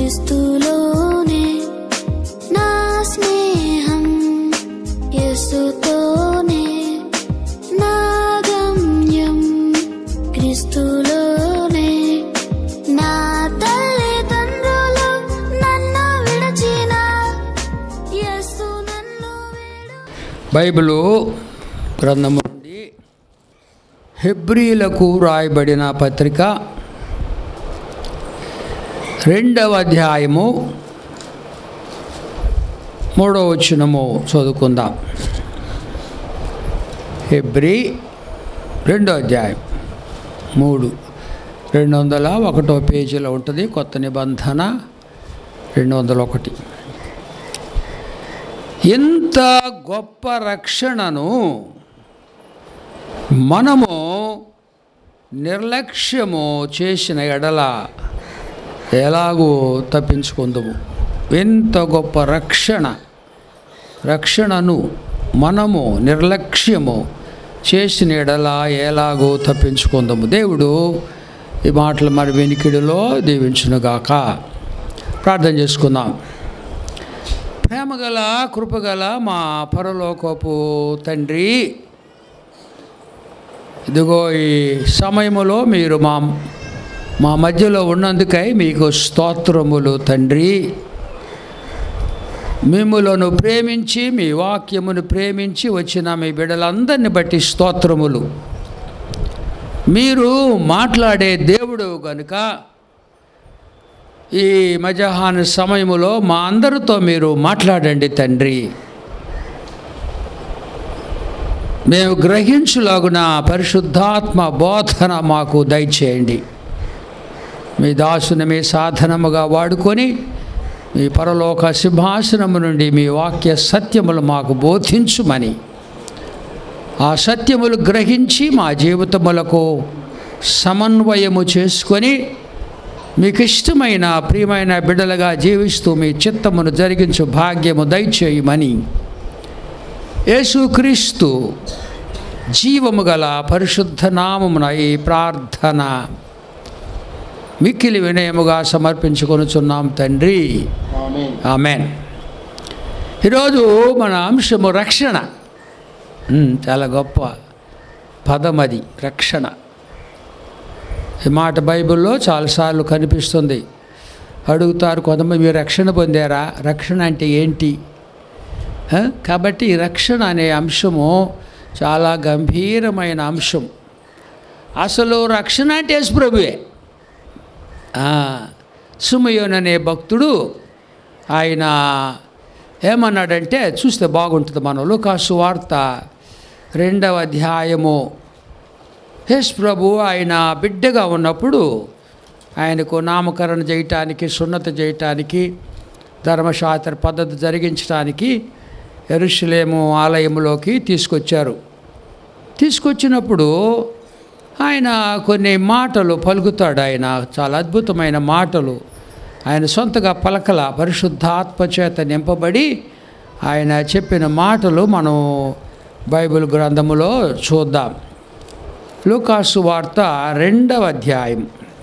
క్రీస్తులోనే నా స్నేహం యేసుతోనే నా గమ్యం క్రీస్తులోనే నా తల్లిదండ్రులు నన్ను విడచిన యేసు నన్ను విడు బైబిలు గ్రంథము నుండి హెబ్రీలకు రాయబడిన పత్రిక రెండవ అధ్యాయము మూడవ వచనము చదువుకుందాం హెబ్రీ రెండో అధ్యాయం మూడు రెండు వందల ఒకటో పేజీలో ఉంటుంది కొత్త నిబంధన రెండు వందల ఒకటి ఇంత గొప్ప రక్షణను మనము నిర్లక్ష్యము చేసిన ఎడల ఎలాగూ తప్పించుకుందుము ఎంత గొప్ప రక్షణ రక్షణను మనము నిర్లక్ష్యము చేసిన ఎడల ఎలాగో తప్పించుకుందాము దేవుడు ఈ మాటలు మరి వెనికిడిలో దీవించునుగాక ప్రార్థన చేసుకుందాం ప్రేమగల కృపగల మా పరలోకపు తండ్రి ఇదిగో ఈ సమయములో మీరు మా మా మధ్యలో ఉన్నందుకై మీకు స్తోత్రములు తండ్రి మిమ్ములను ప్రేమించి మీ వాక్యమును ప్రేమించి వచ్చిన మీ బిడ్డలందరిని బట్టి స్తోత్రములు మీరు మాట్లాడే దేవుడు కనుక ఈ మధ్యాహ్న సమయములో మా అందరితో మీరు మాట్లాడండి తండ్రి మేము గ్రహించులాగున పరిశుద్ధాత్మ బోధన మాకు దయచేయండి మీ దాసుని మీ సాధనముగా వాడుకొని మీ పరలోక సింహాసనము నుండి మీ వాక్య సత్యములు మాకు బోధించుమని ఆ సత్యములు గ్రహించి మా జీవితములకు సమన్వయము చేసుకొని మీకు ఇష్టమైన ప్రియమైన బిడ్డలుగా జీవిస్తూ మీ చిత్తమును జరిగించు భాగ్యము దయచేయమని యేసుక్రీస్తు జీవము గల పరిశుద్ధ నామమున ఈ ప్రార్థన మిక్కిలి వినయముగా సమర్పించుకొనుచున్నాం తండ్రి ఆమెన్ ఈరోజు మన అంశము రక్షణ ఉమ్, చాలా గొప్ప పదం అది రక్షణ ఈ మాట బైబిల్లో చాలాసార్లు కనిపిస్తుంది అడుగుతారు కొంతమంది మీరు రక్షణ పొందారా రక్షణ అంటే ఏంటి ఆ? కాబట్టి ఈ రక్షణ అనే అంశము చాలా గంభీరమైన అంశం అసలు రక్షణ అంటే యేసుప్రభువే సుమయోన్ అనే భక్తుడు ఆయన ఏమన్నాడంటే చూస్తే బాగుంటుంది మనం లూకాసు వార్త రెండవ అధ్యాయము యేసు ప్రభు ఆయన బిడ్డగా ఉన్నప్పుడు ఆయనకు నామకరణ చేయటానికి సున్నత చేయటానికి ధర్మశాస్త్ర పద్ధతి జరిగించడానికి ఎరుషలేము ఆలయంలోకి తీసుకొచ్చారు తీసుకొచ్చినప్పుడు ఆయన కొన్ని మాటలు పలుకుతాడు ఆయన చాలా అద్భుతమైన మాటలు ఆయన సొంతగా పలకల పరిశుద్ధాత్మ చేత నింపబడి ఆయన చెప్పిన మాటలు మనం బైబిల్ గ్రంథములో చూద్దాం లూకాసు వార్త రెండవ అధ్యాయం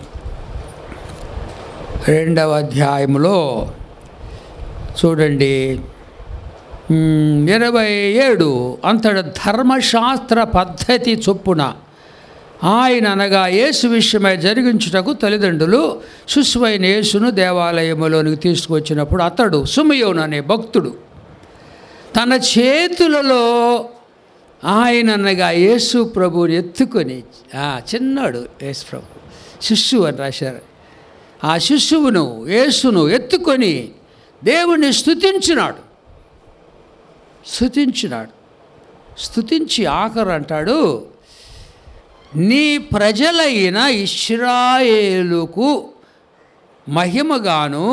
రెండవ అధ్యాయంలో చూడండి మ్, ఇరవై ఏడు అంతట ధర్మశాస్త్ర పద్ధతి చొప్పున ఆయన అనగా యేసు విషయమై జరిగించుటకు తల్లిదండ్రులు శిశువైన యేసును దేవాలయములోనికి తీసుకువచ్చినప్పుడు అతడు సుమయోను అనే భక్తుడు తన చేతులలో ఆయన అనగా యేసు ప్రభువుని ఎత్తుకొని ఆ, చిన్నాడు యేసు ప్రభు శిశువు అని రాశారు ఆ శిశువును యేసును ఎత్తుకొని దేవుణ్ణి స్తుతించినాడు స్తుతించినాడు స్తుతించి ఆఖరు అంటాడు నీ ప్రజలైన ఇస్రాయేలుకు మహిమగాను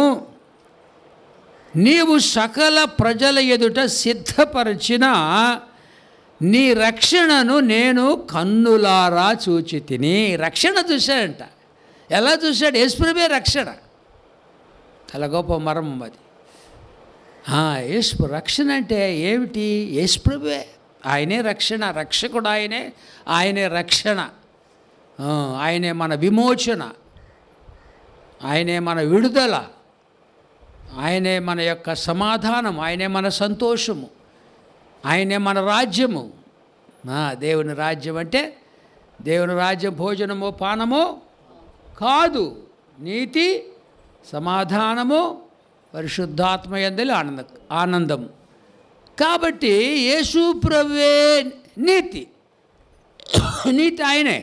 నీవు సకల ప్రజల ఎదుట సిద్ధపరిచిన నీ రక్షణను నేను కన్నులారా చూచి తిని రక్షణ చూశాడంట ఎలా చూశాడు యేసుప్రభే రక్షణ చాలా గొప్ప మర్మం అది ఆ, యేసు రక్షణ అంటే ఏమిటి యేసుప్రభే ఆయనే రక్షణ రక్షకుడు ఆయనే ఆయనే రక్షణ ఆ, ఆయనే మన విమోచన ఆయనే మన విడుదల ఆయనే మన యొక్క సమాధానం ఆయనే మన సంతోషము ఆయనే మన రాజ్యము ఆ, దేవుని రాజ్యం అంటే దేవుని రాజ్యం భోజనము పానము కాదు నీతి సమాధానము పరిశుద్ధాత్మ ఎందలి ఆనంద ఆనందము కాబట్టి యేసు ప్రభువే నీతి నీతి ఆయనే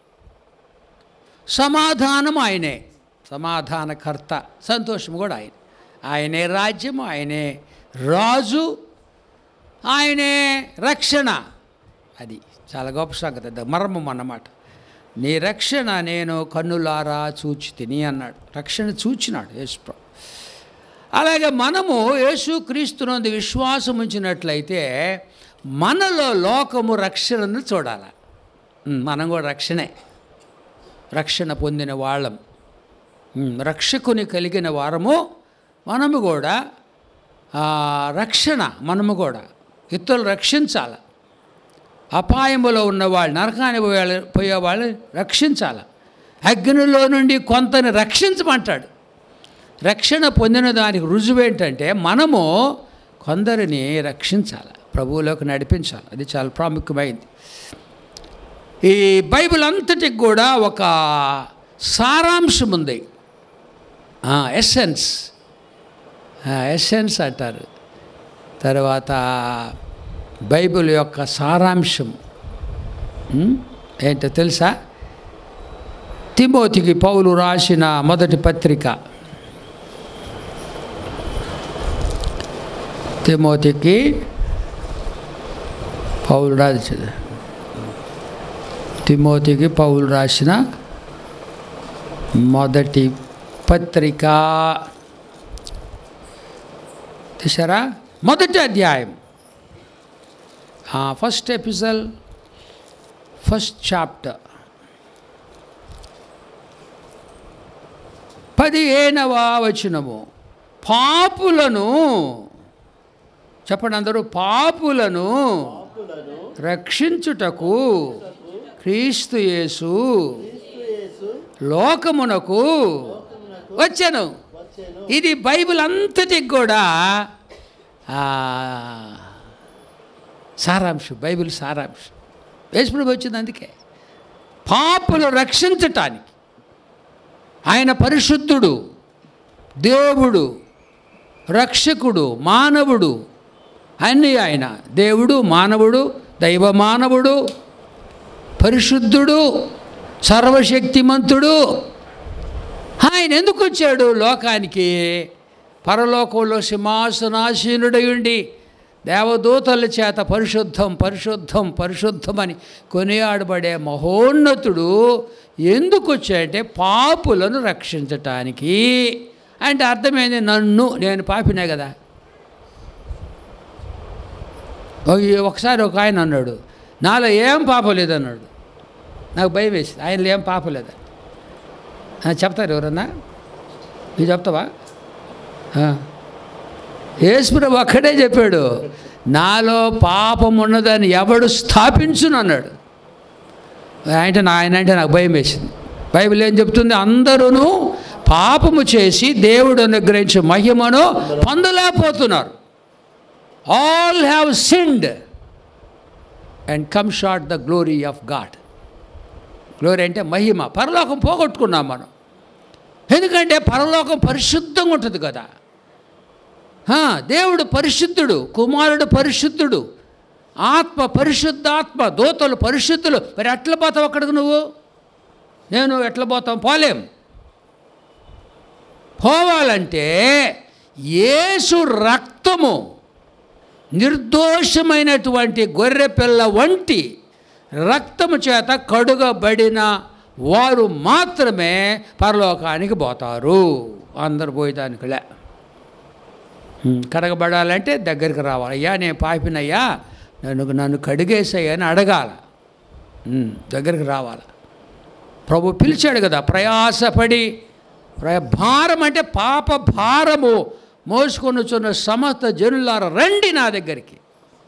సమాధానం ఆయనే సమాధానకర్త సంతోషం కూడా ఆయన ఆయనే రాజ్యము ఆయనే రాజు ఆయనే రక్షణ అది చాలా గొప్ప సంగతి అది మర్మం అన్నమాట నీ రక్షణ నేను కన్నులారా చూచి తిని అన్నాడు రక్షణ చూచినాడు యేసు అలాగే మనము యేసు క్రీస్తునందు విశ్వాసం ఉంచినట్లయితే మనలో లోకము రక్షణను చూడాలి ఉమ్, మనం కూడా రక్షణే రక్షణ పొందిన వాళ్ళం ఉమ్, రక్షకుని కలిగిన వారము మనము కూడా ఆ, రక్షణ మనము కూడా ఇతరులు రక్షించాలి అపాయములో ఉన్నవాళ్ళు నరకాన్ని పోయే పోయేవాళ్ళు రక్షించాలి అగ్నిలో నుండి కొంతని రక్షించమంటాడు రక్షణ పొందిన దానికి రుజువు ఏంటంటే మనము కొందరిని రక్షించాలి ప్రభువులోకి నడిపించాలి అది చాలా ప్రాముఖ్యమైంది ఈ బైబిల్ అంతటికి కూడా ఒక సారాంశం ఉంది ఎస్సెన్స్ ఎస్సెన్స్ అంటారు తర్వాత బైబిల్ యొక్క సారాంశం ఉం? ఏంటో తెలుసా తిమోతికి పౌలు రాసిన మొదటి పత్రిక తిమోతికి పౌలు రాసిన తిమోతికి పౌలు రాసిన మొదటి పత్రిక తీసారా మొదటి అధ్యాయం ఫస్ట్ ఎపిసల్ ఫస్ట్ చాప్టర్ పదిహేనవ వచనము పాపులను చెప్పండి అందరూ పాపులను రక్షించుటకు క్రీస్తు యేసు లోకమునకు వచ్చాను ఇది బైబిల్ అంతటికి కూడా ఆ, సారాంశం బైబిల్ సారాంశం యేసుప్రభు వచ్చింది అందుకే పాపులు రక్షించటానికి ఆయన పరిశుద్ధుడు దేవుడు రక్షకుడు మానవుడు అన్నీ ఆయన దేవుడు మానవుడు దైవ మానవుడు పరిశుద్ధుడు సర్వశక్తిమంతుడు ఆయన ఎందుకు వచ్చాడు లోకానికి పరలోకంలో సింహాసనాసీనుడై ఉండి దేవదూతల చేత పరిశుద్ధం పరిశుద్ధం పరిశుద్ధం అని కొనియాడబడే మహోన్నతుడు ఎందుకు వచ్చాడంటే పాపులను రక్షించటానికి అంటే అర్థమైంది నన్ను నేను పాపినే కదా ఒక- ఒకసారి ఒక ఆయన అన్నాడు నాలో ఏం పాపం లేదన్నాడు నాకు భయం వేసింది ఆయనలో ఏం పాపం లేదా ఆ, చెప్తారు ఎవరన్నా నువ్వు చెప్తావా యేసుప్రభు ఒక్కడే చెప్పాడు నాలో పాపం ఉన్నదని ఎవడు స్థాపించును అన్నాడు అంటే నా ఆయన అంటే నాకు భయం వేసింది బైబిల్ ఏం చెప్తుంది అందరూ పాపము చేసి దేవుడు అనుగ్రహించే మహిమను పొందలేకపోతున్నారు all have sinned and come short the glory of God glory అంటే మహిమ పరలోకం పోగొట్టుకున్నాం మనం ఎందుకంటే పరలోకం పరిశుద్ధంగా ఉంటుంది కదా ఆ, దేవుడు పరిశుద్ధుడు కుమారుడు పరిశుద్ధుడు ఆత్మ పరిశుద్ధాత్మ దూతలు పరిశుద్ధులు మరి ఎట్లా పోతావు అక్కడికి నువ్వు నేను ఎట్లా పోతాం పోలేం పోవాలంటే యేసు రక్తము నిర్దోషమైనటువంటి గొర్రె పిల్ల వంటి రక్తము చేత కడుగబడిన వారు మాత్రమే పరలోకానికి పోతారు అందరు పోయేదానికిలే ఉమ్, కడగబడాలంటే దగ్గరికి రావాలి అయ్యా నేను పాపినయ్యా నన్ను నన్ను కడిగేసాయి అని అడగాల ఉమ్, దగ్గరికి రావాలి ప్రభు పిలిచాడు కదా ప్రయాసపడి ప్ర- భారం అంటే పాప భారము మోసుకొనుచున్న సమస్త జనులార రండి నా దగ్గరికి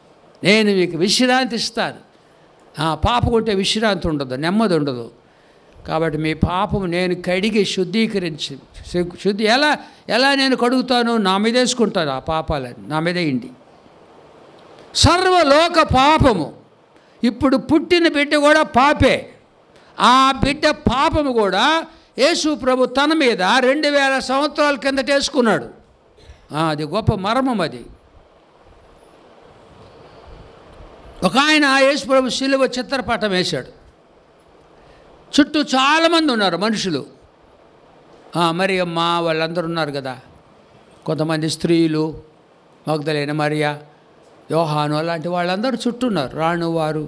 నేను మీకు విశ్రాంతి ఇస్తాను ఆ, పాప కొంటే విశ్రాంతి ఉండదు నెమ్మది ఉండదు కాబట్టి మీ పాపము నేను కడిగి శుద్ధీకరించి శు- శుద్ధి ఎలా ఎలా నేను కడుగుతాను నా మీద వేసుకుంటాను ఆ పాపాలని నా మీద ఇండి సర్వలోక పాపము ఇప్పుడు పుట్టిన బిడ్డ కూడా పాపే ఆ బిడ్డ పాపము కూడా యేసు ప్రభు తన మీద రెండు వేల సంవత్సరాల కిందట వేసుకున్నాడు ఆ, అది గొప్ప మర్మం అది ఒక ఆయన యేసు ప్రభు శిలువ చిత్రపటం వేశాడు చుట్టూ చాలామంది ఉన్నారు మనుషులు ఆ, మరి అమ్మ వాళ్ళందరూ ఉన్నారు కదా కొంతమంది స్త్రీలు మగ్ధలైన మరియా యోహాను అలాంటి వాళ్ళందరూ చుట్టూ ఉన్నారు రాణు వారు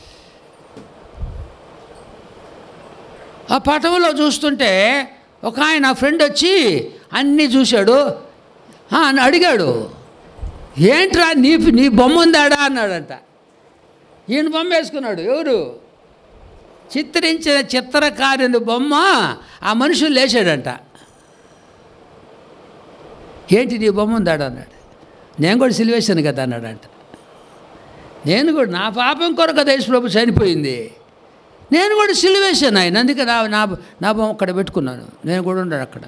ఆ పటంలో చూస్తుంటే ఒక ఆయన ఫ్రెండ్ వచ్చి అన్నీ చూశాడు ఆ, అని అడిగాడు ఏంట్రా నీ నీ బొమ్మ ఉందాడా అన్నాడంట ఈయన బొమ్మ వేసుకున్నాడు ఎవరు చిత్రించిన చిత్రకారుని బొమ్మ ఆ మనుషులు లేచాడంట ఏంటి నీ బొమ్మ ఉందాడు అన్నాడు నేను కూడా సిలివేశాను కదా అన్నాడంట నేను కూడా నా పాపం కొరకు కదా యేసు ప్రభు చనిపోయింది నేను కూడా సిలివేశాను ఆయన అందుకే నా నా నా బొమ్మ అక్కడ పెట్టుకున్నాను నేను కూడా ఉన్నాను అక్కడ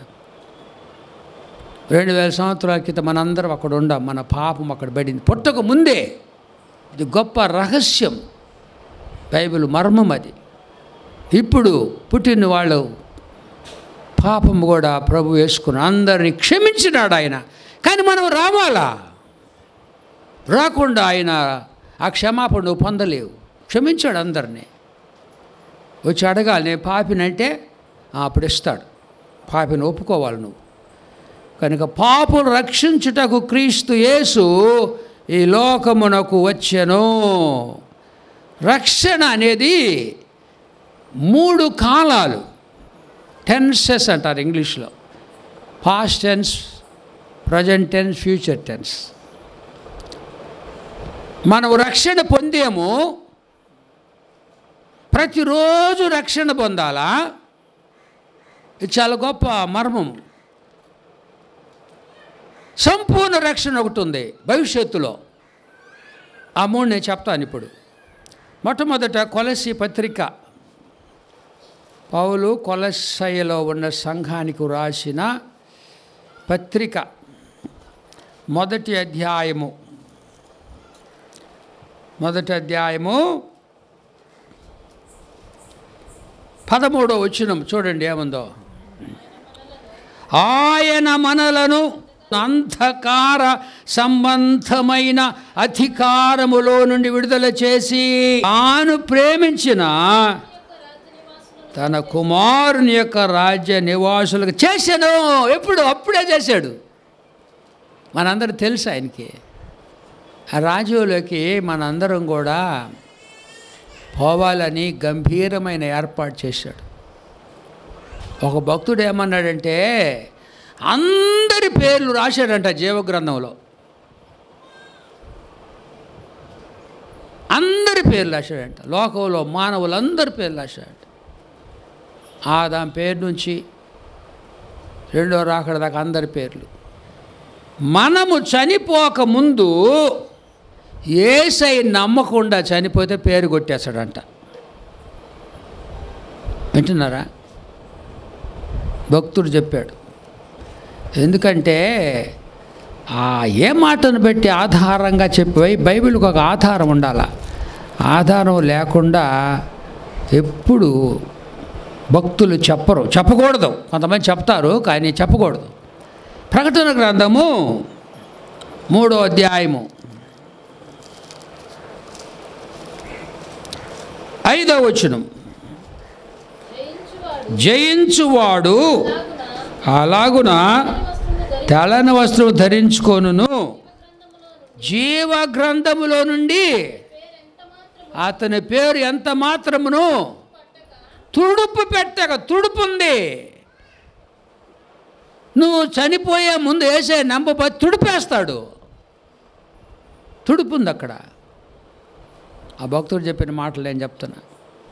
రెండు వేల సంవత్సరాల క్రితం మనందరం అక్కడ ఉండాం మన పాపం అక్కడ పడింది పుట్టక ముందే ఇది గొప్ప రహస్యం బైబిల్ మర్మం అది ఇప్పుడు పుట్టిన వాళ్ళు పాపం కూడా ప్రభు వేసుకుని అందరినీ క్షమించినాడు ఆయన కానీ మనం రావాలా రాకుండా ఆయన ఆ క్షమాపణ నువ్వు పొందలేవు క్షమించాడు అందరినీ వచ్చి అడగాలి నేను పాపినంటే "ఆ, అప్పుడు ఇస్తాడు పాపిని ఒప్పుకోవాలి నువ్వు కనుక పాపులు రక్షించుటకు క్రీస్తు యేసు ఈ లోకమునకు వచ్చెను రక్షణ అనేది మూడు కాలాలు టెన్సెస్ అంటారు ఇంగ్లీష్లో past tense present tense future tense మనం రక్షణ పొందేము ప్రతిరోజు రక్షణ పొందాలా ఇది చాలా గొప్ప మర్మం సంపూర్ణ రక్షణ ఒకటి ఉంది భవిష్యత్తులో ఆ మూడు నేను చెప్తాను ఇప్పుడు మొట్టమొదట కొలసి పత్రిక పౌలు కొలసయ్యలో ఉన్న సంఘానికి రాసిన పత్రిక మొదటి అధ్యాయము మొదటి అధ్యాయము పదమూడో వచ్చినం చూడండి ఏముందో ఆయన మనలను అంధకార సంబంధమైన అధికారములో నుండి విడుదల చేసి తాను ప్రేమించిన తన కుమారుని యొక్క రాజ్య నివాసులకు చేశాను ఎప్పుడు అప్పుడే చేశాడు మనందరూ తెలుసు ఆయనకి ఆ రాజ్యంలోకి మనందరం కూడా పోవాలని గంభీరమైన ఏర్పాటు చేశాడు ఒక భక్తుడు ఏమన్నాడంటే అందరి పేర్లు రాశాడంట జీవగ్రంథంలో అందరి పేర్లు రాశాడంట లోకంలో మానవులందరి పేర్లు రాశాడంట ఆదాం పేరు నుంచి రెండో రాకడ దాకా అందరి పేర్లు మనము చనిపోక ముందు ఏసై నమ్మకుండా చనిపోతే పేరు కొట్టేస్తాడంట వింటున్నారా భక్తుడు చెప్పాడు ఎందుకంటే ఆ ఏ మాటను బట్టి ఆధారంగా చెప్పి బైబిల్కి ఒక ఆధారం ఉండాల ఆధారం లేకుండా ఎప్పుడు భక్తులు చెప్పరు చెప్పకూడదు కొంతమంది చెప్తారు కానీ చెప్పకూడదు ప్రకటన గ్రంథము మూడో అధ్యాయము ఐదవ వచనం జయించువాడు అలాగున తెల్లని వస్త్రం ధరించుకొనును జీవ గ్రంథములో నుండి అతని పేరు ఎంత మాత్రమును తుడుపు పెట్టక తుడుపు ఉంది నువ్వు చనిపోయే ముందు వేసే నంబ తుడిపేస్తాడు తుడుపు ఉంది అక్కడ ఆ భక్తుడు చెప్పిన మాటలు నేను చెప్తున్నా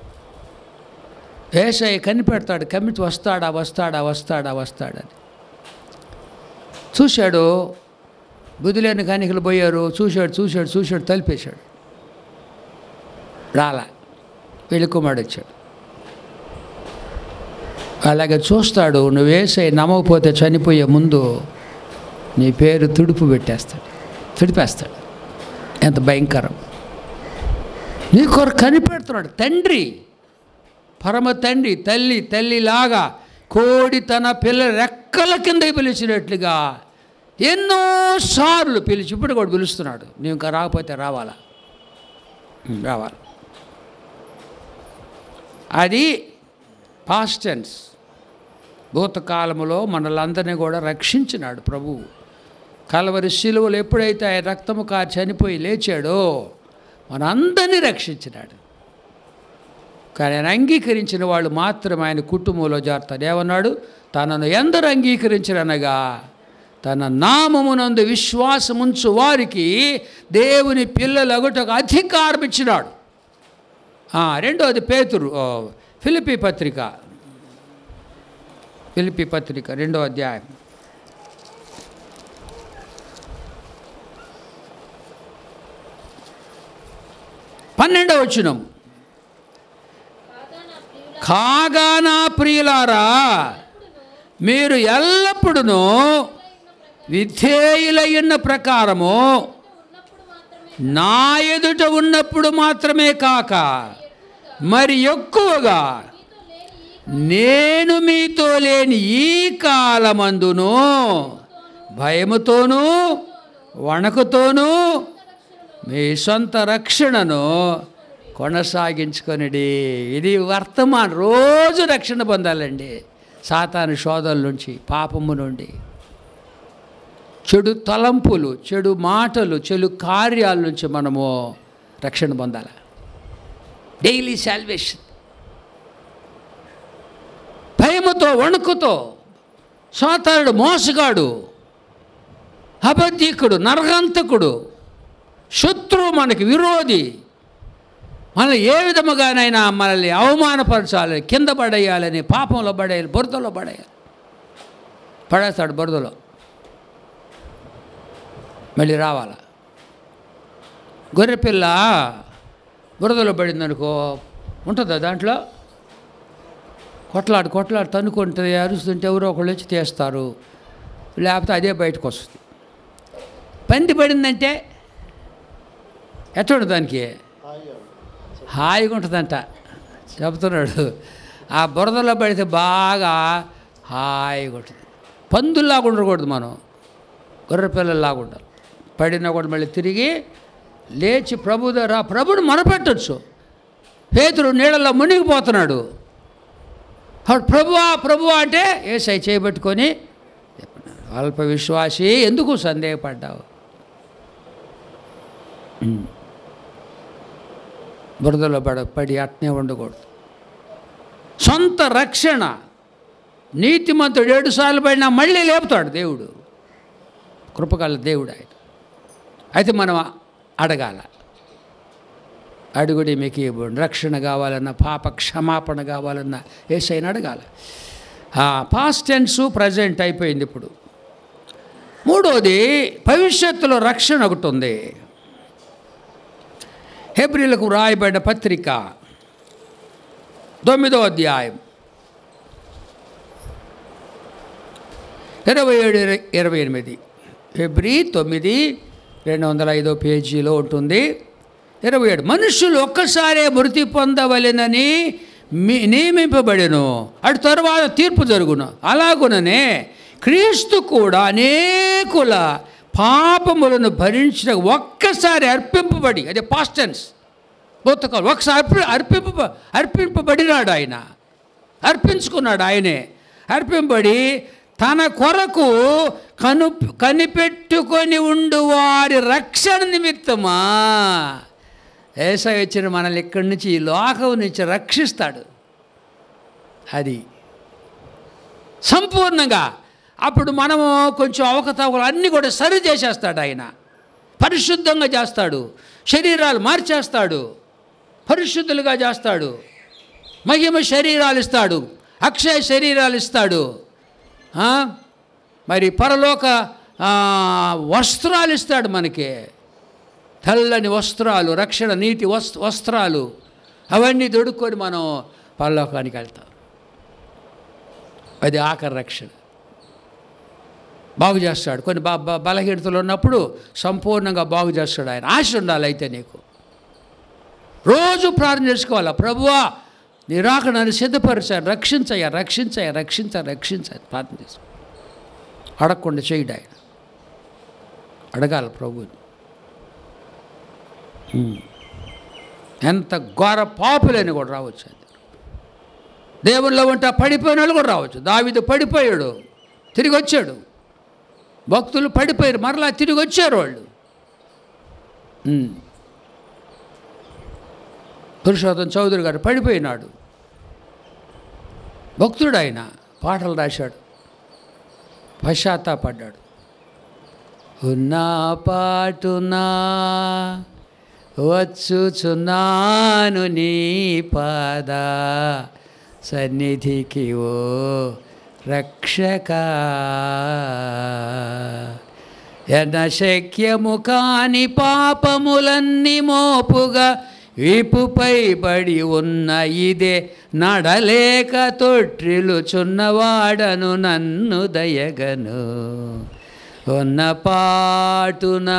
ఏసై కనిపెడతాడు కమిటి వస్తాడా వస్తాడా వస్తాడా వస్తాడని చూశాడు బుద్ధులేని కానికలు పోయారు చూశాడు చూశాడు చూశాడు తలిపేశాడు రాలా వెళ్ళి కుమారుడు వచ్చాడు అలాగే చూస్తాడు నువ్వు వేసే నమ్మకపోతే చనిపోయే ముందు నీ పేరు తుడుపు పెట్టేస్తాడు తుడిపేస్తాడు ఎంత భయంకరం నీ కొరకు కనిపెడుతున్నాడు తండ్రి పరమ తండ్రి తల్లి తల్లిలాగా కోడి తన పిల్ల రెక్కల కింద పిలిచినట్లుగా ఎన్నోసార్లు పిలిచి ఇప్పుడు కూడా పిలుస్తున్నాడు నీవు ఇంకా రాకపోతే రావాలా ఉం, రావాలి అది పాస్ట్ టెన్స్ భూతకాలములో మనలందరినీ కూడా రక్షించినాడు ప్రభువు కలవరి శిలువలు ఎప్పుడైతే ఆయన రక్తము కాచి చనిపోయి లేచాడో మనందరినీ రక్షించినాడు కానీ ఆయన అంగీకరించిన వాళ్ళు మాత్రమే ఆయన కుటుంబంలో జారుతారు ఏమన్నాడు తనను ఎందరు అంగీకరించరనగా తన నామమునందు విశ్వాసముంచు వారికి దేవుని పిల్లలగుటకు అధికారం ఇచ్చినాడు ఆ, రెండోది పేతురు ఓ, ఫిలిపి పత్రిక ఫిలిపి పత్రిక రెండో అధ్యాయం పన్నెండవ వచనం కాగా నా ప్రియులారా మీరు ఎల్లప్పుడూ విధేయులయ్యున్న ప్రకారము నా ఎదుట ఉన్నప్పుడు మాత్రమే కాక మరి ఎక్కువగా నేను మీతో లేని ఈ కాలమందును భయముతోనూ వణకుతోనూ మీ సొంత రక్షణను కొనసాగించుకొనిడి ఇది వర్తమానం రోజు రక్షణ పొందాలండి సాతాను శోధల నుంచి పాపము నుండి చెడు తలంపులు చెడు మాటలు చెడు కార్యాల నుంచి మనము రక్షణ పొందాలి డైలీ సాల్వేషన్ భయముతో వణుకుతో సాతానుడు మోసగాడు అబద్ధికుడు నరగంతకుడు శత్రువు మనకి విరోధి మనల్ని ఏ విధముగానైనా మనల్ని అవమానపరచాలని కింద పడేయాలని పాపంలో పడేయాలి బురదలో పడేయాలి పడేస్తాడు బురదలో మళ్ళీ రావాల గొర్రెపిల్ల బురదలో పడిందనుకో ఉంటుందా దాంట్లో కొట్లాడు కొట్లాడు తన్నుకుంటుంది అరుస్తుంటే ఎవరో ఒకళ్ళు వచ్చి తీస్తారు లేకపోతే అదే బయటకు వస్తుంది పంది పడిందంటే ఎట్లా దానికి హాయిగా ఉంటుందంట చెబుతున్నాడు ఆ బురదలో పడితే బాగా హాయిగా ఉంటుంది పందుల్లాగా ఉండకూడదు మనం గొర్రె పిల్లల్లాగా ఉండాలి పడినా కూడా మళ్ళీ తిరిగి లేచి ప్రభు దగ్గర ప్రభుని మొరపెట్టచ్చు పేతుడు నీళ్ళలో మునిగిపోతున్నాడు అప్పుడు ప్రభువా ప్రభువా అంటే ఏసై చేయబెట్టుకొని చెప్పినాడు అల్ప విశ్వాసి ఎందుకు సందేహపడ్డావు ఉమ్. బురదలో పడ పడి అట్నే ఉండకూడదు సొంత రక్షణ నీతిమంతుడు ఏడు సార్లు పడినా మళ్ళీ లేపుతాడు దేవుడు కృపగల దేవుడు ఆయన అయితే మనం అడగాల అడుగుడి మీకు ఇవ్వండి రక్షణ కావాలన్నా పాప క్షమాపణ కావాలన్నా ఏసైనా అడగాల పాస్ట్ టెన్స్ ప్రజెంట్ అయిపోయింది ఇప్పుడు మూడోది భవిష్యత్తులో రక్షణ ఒకటి ఉంది హెబ్రిలకు రాయబడిన పత్రిక తొమ్మిదో అధ్యాయం ఇరవై ఏడు ఇరవై- ఇరవై ఎనిమిది ఫిబ్రి తొమ్మిది రెండు వందల ఐదో పేజీలో ఉంటుంది ఇరవై ఏడు మనుషులు ఒక్కసారే మృతి పొందవలెనని మీ నియమింపబడెను అటు తరువాత తీర్పు జరుగును అలాగుననే క్రీస్తు కూడా అనేకుల పాపములను భరించిన ఒక్కసారి అర్పింపబడి అదే పాస్టెన్స్ భూతకాలం ఒకసారి అర్పి అర్పింప అర్పింపబడినాడు ఆయన అర్పించుకున్నాడు ఆయనే అర్పింపబడి తన కొరకు కను కనిపెట్టుకొని ఉండు వారి రక్షణ నిమిత్తమా ఏసై వచ్చిన మనల్ని ఇక్కడి నుంచి ఈ లోకం నుంచి రక్షిస్తాడు అది సంపూర్ణంగా అప్పుడు మనము కొంచెం అవకతవకలు అన్నీ కూడా సరి చేసేస్తాడు ఆయన పరిశుద్ధంగా చేస్తాడు శరీరాలు మార్చేస్తాడు పరిశుద్ధులుగా చేస్తాడు మహిమ శరీరాలు ఇస్తాడు అక్షయ శరీరాలు ఇస్తాడు ఆ? మరి పరలోక ఆ, వస్త్రాలు ఇస్తాడు మనకి తెల్లని వస్త్రాలు రక్షణ నీటి వస్ వస్త్రాలు అవన్నీ దొడుక్కొని మనం పరలోకానికి వెళ్తాం అది ఆఖరి రక్షణ బాగు చేస్తాడు కొన్ని బ బ- బలహీనతలు ఉన్నప్పుడు సంపూర్ణంగా బాగు చేస్తాడు ఆయన ఆశ ఉండాలి అయితే నీకు రోజు ప్రార్థన చేసుకోవాలా ప్రభువా నిరాక నన్ను సిద్ధపరిచాను రక్షించయ్యా రక్షించయ్యా రక్షించ రక్షించని ప్రార్థన చేసుకో అడగకుండా చేయడు ఆయన అడగాలి ప్రభుని ఉమ్. ఎంత ఘోర పాపులని కూడా రావచ్చు అది దేవుల్లో ఉంటే పడిపోయిన వాళ్ళు కూడా రావచ్చు దావిదు పడిపోయాడు తిరిగి వచ్చాడు భక్తులు పడిపోయారు మరలా తిరిగి వచ్చారు వాళ్ళు ఉమ్. పురుషోత్తం చౌదరి గారు పడిపోయినాడు భక్తుడు ఆయన పాటలు రాశాడు పశ్చాత్తాపడ్డాడు ఉన్నా పాటునా వచ్చుచున్నాను నీ పాద సన్నిధికి ఓ రక్షక ఎన శక్యము కాని పాపములన్నీ మోపుగా వీపుపై పడి ఉన్న ఇదే నడలేక తొట్టిలుచున్నవాడను నన్ను దయగను ఉన్న పాటున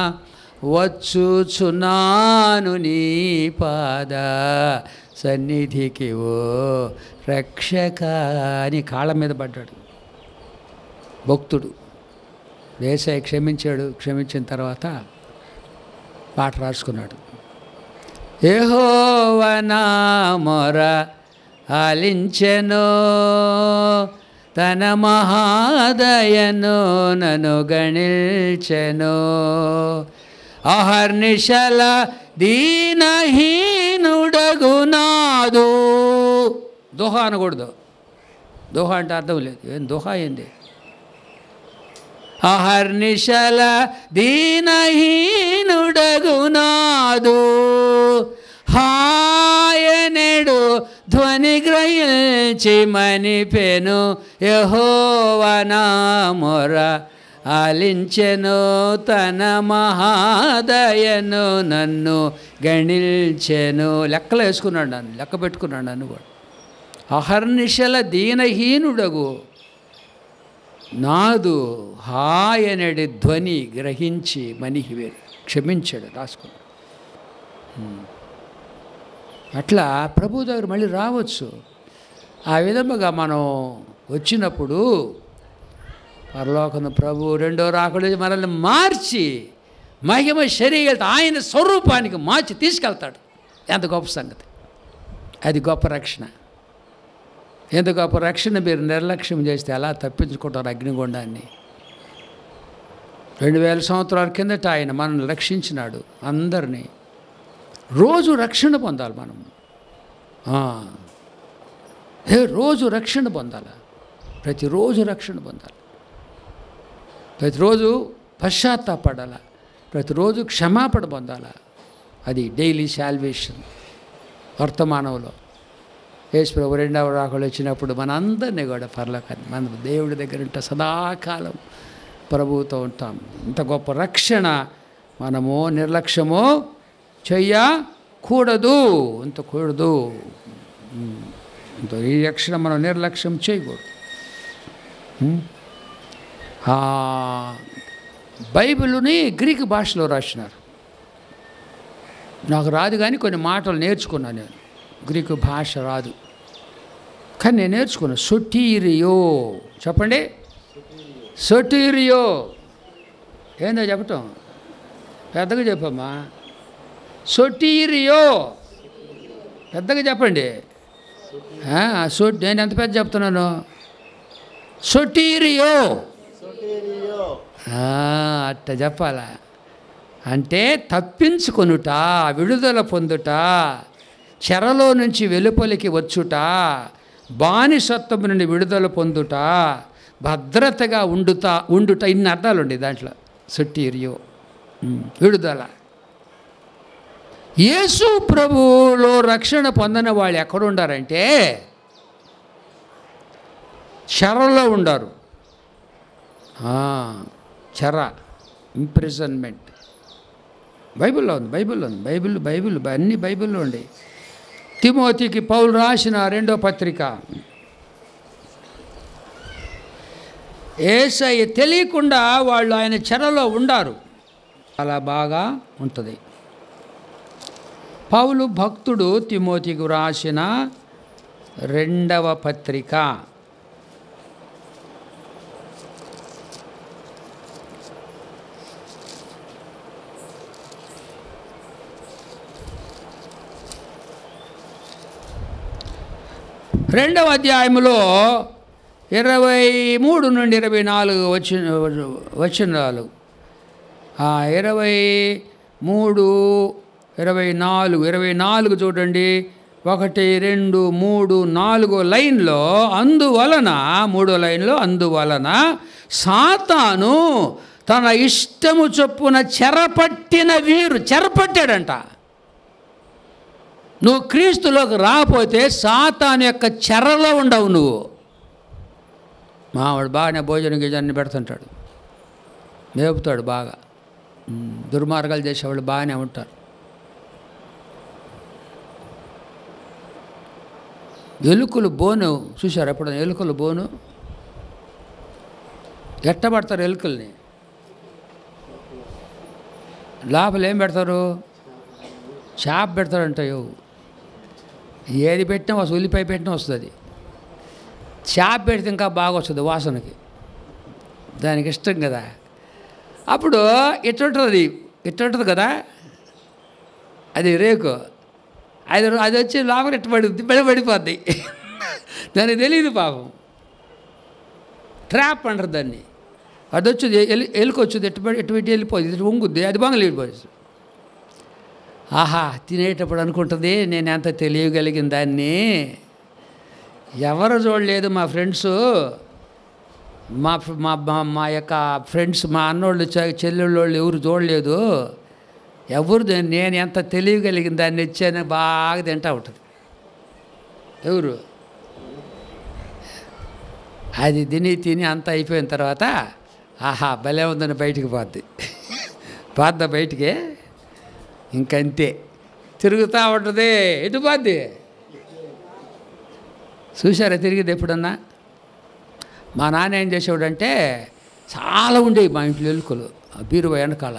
వచ్చుచున్నాను నీ పాద సన్నిధికి ఓ రక్షక అని కాళ్ళ మీద పడ్డాడు భక్తుడు దేశాయి క్షమించాడు క్షమించిన తర్వాత పాట రాసుకున్నాడు ఏహోవనా మొర ఆలించెను తన మహాదయను నన్ను గణిల్చెను అహర్నిశల దీనహీనుడగునాదు దోహ అనకూడదు దోహ అంటే అర్థం లేదు ఏం దోహ ఏంది అహర్నిశల దీనహీనుడగునాదు హాయనెడు ధ్వని గ్రహించి మనిపెను యహోవనా మొర ఆలించెను తన మహాదయను నన్ను గణిల్చెను లెక్కలు వేసుకున్నాడు నన్ను లెక్క పెట్టుకున్నాడు నన్ను కూడా అహర్నిశల దీనహీనుడగు నాదు హాయనడి ధ్వని గ్రహించి మనిహివేరు క్షమించాడు రాసుకున్నాడు ఉమ్. అట్లా ప్రభు దగ్గర మళ్ళీ రావచ్చు ఆ విధముగా మనం వచ్చినప్పుడు పరలోకం ప్రభు రెండో రాకుడు మనల్ని మార్చి మహిమ శరీరత ఆయన స్వరూపానికి మార్చి తీసుకెళ్తాడు ఎంత గొప్ప సంగతి అది గొప్ప రక్షణ ఎంత గొప్ప రక్షణ మీరు నిర్లక్ష్యం చేస్తే ఎలా తప్పించుకుంటారు అగ్నిగుండాన్ని రెండు వేల సంవత్సరాల కిందట ఆయన మనల్ని రక్షించినాడు అందరినీ రోజు రక్షణ పొందాలి మనం ఆ. ఏ రోజు రక్షణ పొందాలి ప్రతిరోజు రక్షణ పొందాలి ప్రతిరోజు పశ్చాత్తాపడాల ప్రతిరోజు క్షమాపణ పొందాల అది డైలీ శాల్వేషన్ వర్తమానంలో యేసుప్రభు రెండవ రాకులు వచ్చినప్పుడు మనందరినీ కూడా పర్లోకాన్ని మన దేవుడి దగ్గర ఉంటే సదాకాలం ప్రభువుతో ఉంటాం ఇంత గొప్ప రక్షణ మనము నిర్లక్ష్యము చెయ్యకూడదు ఇంత కూడదు ఉమ్. ఇంత ఈ రక్షణ మనం నిర్లక్ష్యం చేయకూడదు ఉమ్. ఆ, బైబిల్ని గ్రీక్ భాషలో రాసినారు నాకు రాదు కానీ కొన్ని మాటలు నేర్చుకున్నాను నేను గ్రీకు భాష రాదు కానీ నేను నేర్చుకున్నాను సొటీరియో చెప్పండి సొటీరియో ఏందో చెప్పటం పెద్దగా చెప్పమ్మా సొటీరియో పెద్దగా చెప్పండి ఆ, సో నేను ఎంత పెద్ద చెప్తున్నాను సొటీరియో ఆ, అట్ట చెప్పాలా అంటే తప్పించుకొనుట విడుదల పొందుట చెరలో నుంచి వెలుపలికి వచ్చుట బానిసత్వం నుండి విడుదల పొందుట భద్రతగా ఉండుట ఉండుట ఇన్ని అర్థాలు ఉండే దాంట్లో సుట్టీరియో ఉమ్, విడుదల యేసు ప్రభువులో రక్షణ పొందని వాళ్ళు ఎక్కడుండారంటే చెరలో ఉండారు ఆ, చెర ఇంప్రిజన్మెంట్ బైబిల్లో ఉంది బైబిల్లో ఉంది బైబిల్ బైబిల్ అన్ని బైబిల్లో ఉండి తిమోతికి పౌలు రాసిన రెండో పత్రిక ఏసయ్య తెలియకుండా వాళ్ళు ఆయన చెరలో ఉండారు అలా బాగా ఉంటుంది పౌలు భక్తుడు తిమోతికి వ్రాసిన రెండవ పత్రిక రెండవ అధ్యాయములో ఇరవై మూడు నుండి ఇరవై నాలుగు వచ్చిన వచ్చినాలు ఆ, ఇరవై మూడు ఇరవై నాలుగు ఇరవై నాలుగు చూడండి ఒకటి రెండు మూడు నాలుగో లైన్లో అందువలన మూడో లైన్లో అందువలన సాతాను తన ఇష్టము చొప్పున చెరపట్టిన వీరు చెరపట్టాడంట నువ్వు క్రీస్తులోకి రాకపోతే సాతాను యొక్క చెరలో ఉండవు నువ్వు మావాడు బాగానే భోజనం గిజాన్ని పెడుతుంటాడు మేపుతాడు బాగా ఉమ్, దుర్మార్గాలు చేసేవాళ్ళు బాగానే ఉంటారు ఎలుకలు బోను చూశారు ఎప్పుడైనా ఎలుకలు బోను ఎట్టబడతారు ఎలుకల్ని లోపల ఏం పెడతారు చేప పెడతారంటాయో ఏది పెట్టినా వస్తుంది ఉల్లిపాయ పెట్టినా వస్తుంది చేప పెడితే ఇంకా బాగా వస్తుంది వాసనకి దానికి ఇష్టం కదా అప్పుడు ఇట్టుంటుంది ఇట్టుంటుంది కదా అది రేకు అది అది వచ్చి లోపల ఇట్ట పడుద్ది బడి పడిపోద్ది దానికి తెలియదు పాపం ట్రాప్ అంటారు దాన్ని అది వచ్చి ఎలి ఎలుకొచ్చుది ఎట్టు పడి ఎటు పెట్టి వెళ్ళిపోతుంది ఇటు వంగుద్ది అది బంగలు వెళ్ళిపోతుంది ఆహా తినేటప్పుడు అనుకుంటుంది నేను ఎంత తెలియగలిగిన దాన్ని ఎవరు చూడలేదు మా ఫ్రెండ్స్ మా ఫ్- మా మా- మా యొక్క ఫ్రెండ్స్ మా అన్నోళ్ళు చె- చెల్లెళ్ళోళ్ళు ఎవరు చూడలేదు ఎవరు దే- నేను ఎంత తెలియగలిగిన దాన్ని ఇచ్చాను బాగా తింటా ఉంటుంది ఎవరు అది తిని తిని అంతా అయిపోయిన తర్వాత ఆహా భలే ఉందని బయటికి పోద్ది పోద్దా బయటికి ఇంకంతే తిరుగుతూ ఉంటుంది ఎటు పోద్ది చూసారా తిరిగిది ఎప్పుడన్నా మా నాన్న ఏం చేసేవాడంటే చాలా ఉండేవి మా ఇంట్లో ఎలుకలు ఆ బీరువా వెనకాల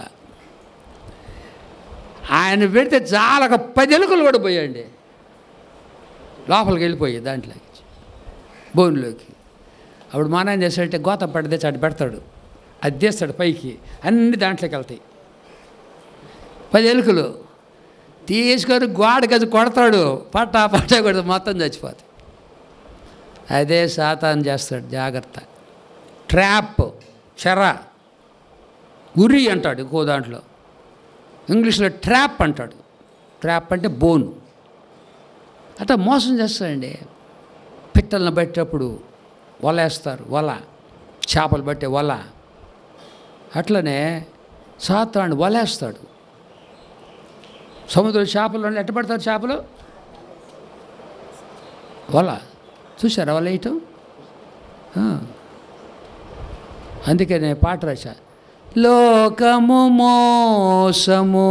ఆయన పెడితే చాలా ఒక పది ఎలుకలు కూడా పోయాయండి లోపలికి వెళ్ళిపోయాయి దాంట్లోకి బోన్లోకి అప్పుడు మా నాన్న చేస్తాడంటే గోతం పడితే చాటి పెడతాడు అది తీస్తాడు పైకి అన్ని దాంట్లోకి వెళ్తాయి పది ఎలుకలు తీసుకొని గోడకి కొడతాడు పట్టా పట్టా కొడతా మొత్తం చచ్చిపోతాయి అదే సాతాన్ చేస్తాడు జాగ్రత్త ట్రాప్ చెర గురి అంటాడు ఇంకో దాంట్లో ఇంగ్లీష్లో ట్రాప్ అంటాడు ట్రాప్ అంటే బోను అట్లా మోసం చేస్తాడండి పిట్టలను పట్టేటప్పుడు వల వేస్తారు వల చేపలు పట్టే వల అట్లనే సాతాను వలేస్తాడు సముద్ర చేపలు ఎట్ట పడతారు చేపలు వల చూసారా వల వేయటం ఆ. అందుకే నేను పాట రాశా లోకము మోసము